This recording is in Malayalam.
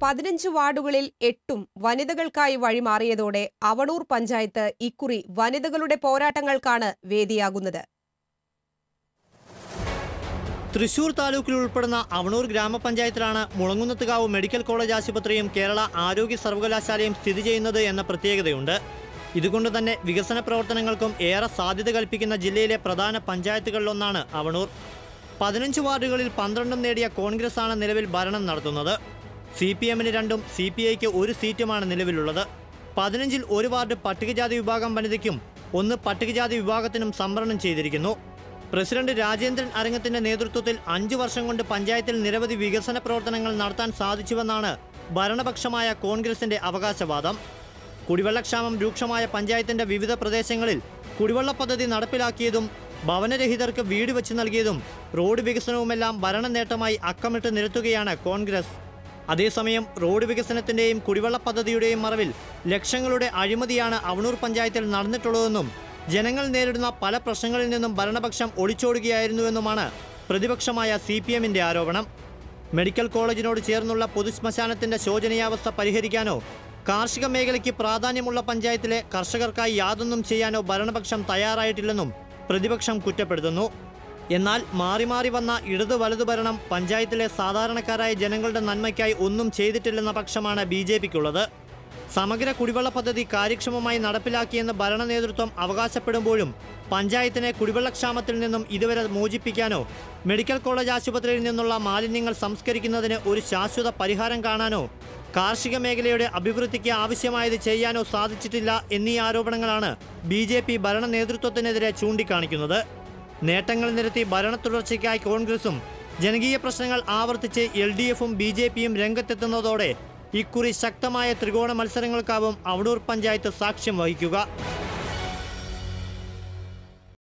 പതിനഞ്ച് വാർഡുകളിൽ എട്ടും വനിതകൾക്കായി വഴിമാറിയതോടെ അവണൂർ പഞ്ചായത്ത് ഇക്കുറി വനിതകളുടെ പോരാട്ടങ്ങൾക്കാണ് വേദിയാകുന്നത് തൃശൂർ താലൂക്കിൽ ഉൾപ്പെടുന്ന അവണൂർ ഗ്രാമപഞ്ചായത്തിലാണ് മുളങ്ങുന്നത്തുകാവ് മെഡിക്കൽ കോളേജ് ആശുപത്രിയും കേരള ആരോഗ്യ സർവകലാശാലയും സ്ഥിതി ചെയ്യുന്നത് എന്ന പ്രത്യേകതയുണ്ട് ഇതുകൊണ്ട് തന്നെ വികസന പ്രവർത്തനങ്ങൾക്കും ഏറെ സാധ്യത കൽപ്പിക്കുന്ന ജില്ലയിലെ പ്രധാന പഞ്ചായത്തുകളിലൊന്നാണ് അവണൂർ പതിനഞ്ച് വാർഡുകളിൽ പന്ത്രണ്ടും നേടിയ കോൺഗ്രസ് ആണ് നിലവിൽ ഭരണം നടത്തുന്നത് സി പി എമ്മിന് രണ്ടും സി പി ഐക്ക് ഒരു സീറ്റുമാണ് നിലവിലുള്ളത് പതിനഞ്ചിൽ ഒരു വാർഡ് പട്ടികജാതി വിഭാഗം വനിതയ്ക്കും ഒന്ന് പട്ടികജാതി വിഭാഗത്തിനും സംവരണം ചെയ്തിരിക്കുന്നു പ്രസിഡന്റ് രാജേന്ദ്രൻ അരങ്ങത്തിന്റെ നേതൃത്വത്തിൽ അഞ്ചു വർഷം കൊണ്ട് പഞ്ചായത്തിൽ നിരവധി വികസന പ്രവർത്തനങ്ങൾ നടത്താൻ സാധിച്ചുവെന്നാണ് ഭരണപക്ഷമായ കോൺഗ്രസിന്റെ അവകാശവാദം കുടിവെള്ളക്ഷാമം രൂക്ഷമായ പഞ്ചായത്തിന്റെ വിവിധ പ്രദേശങ്ങളിൽ കുടിവെള്ള പദ്ധതി നടപ്പിലാക്കിയതും ഭവനരഹിതർക്ക് വീട് വെച്ച് നൽകിയതും റോഡ് വികസനവുമെല്ലാം ഭരണ നേട്ടമായി അക്കമിട്ട് നിരത്തുകയാണ് കോൺഗ്രസ് അതേസമയം റോഡ് വികസനത്തിന്റെയും കുടിവെള്ള പദ്ധതിയുടെയും മറവിൽ ലക്ഷങ്ങളുടെ അഴിമതിയാണ് അവണൂർ പഞ്ചായത്തിൽ നടന്നിട്ടുള്ളതെന്നും ജനങ്ങൾ നേരിടുന്ന പല പ്രശ്നങ്ങളിൽ നിന്നും ഭരണപക്ഷം ഒളിച്ചോടുകയായിരുന്നുവെന്നുമാണ് പ്രതിപക്ഷമായ സി പി എമ്മിന്റെ ആരോപണം മെഡിക്കൽ കോളേജിനോട് ചേർന്നുള്ള പൊതുശ്മശാനത്തിന്റെ ശോചനീയാവസ്ഥ പരിഹരിക്കാനോ കാർഷിക മേഖലയ്ക്ക് പ്രാധാന്യമുള്ള പഞ്ചായത്തിലെ കർഷകർക്കായി യാതൊന്നും ചെയ്യാനോ ഭരണപക്ഷം തയ്യാറായിട്ടില്ലെന്നും പ്രതിപക്ഷം കുറ്റപ്പെടുത്തുന്നു എന്നാൽ മാറി മാറി വന്ന ഇടതു വലതു ഭരണം പഞ്ചായത്തിലെ സാധാരണക്കാരായ ജനങ്ങളുടെ നന്മയ്ക്കായി ഒന്നും ചെയ്തിട്ടില്ലെന്ന പക്ഷമാണ് ബി ജെ പിക്കുള്ളത് സമഗ്ര കുടിവെള്ള പദ്ധതി കാര്യക്ഷമമായി നടപ്പിലാക്കിയെന്ന് ഭരണ നേതൃത്വം അവകാശപ്പെടുമ്പോഴും പഞ്ചായത്തിനെ കുടിവെള്ളക്ഷാമത്തിൽ നിന്നും ഇതുവരെ മോചിപ്പിക്കാനോ മെഡിക്കൽ കോളേജ് ആശുപത്രിയിൽ നിന്നുള്ള മാലിന്യങ്ങൾ സംസ്കരിക്കുന്നതിന് ഒരു ശാശ്വത പരിഹാരം കാണാനോ കാർഷിക മേഖലയുടെ അഭിവൃദ്ധിക്ക് ആവശ്യമായത് ചെയ്യാനോ സാധിച്ചിട്ടില്ല എന്നീ ആരോപണങ്ങളാണ് ബി ജെ പി ഭരണ നേതൃത്വത്തിനെതിരെ ചൂണ്ടിക്കാണിക്കുന്നത് നേട്ടങ്ങൾ നിരത്തി ഭരണ തുടർച്ചയ്ക്കായി കോൺഗ്രസും ജനകീയ പ്രശ്നങ്ങൾ ആവർത്തിച്ച് എൽ ഡി എഫും ബി ജെ പിയും രംഗത്തെത്തുന്നതോടെ ഇക്കുറി ശക്തമായ ത്രികോണ മത്സരങ്ങൾക്കാവും അവണൂർ പഞ്ചായത്ത് സാക്ഷ്യം വഹിക്കുക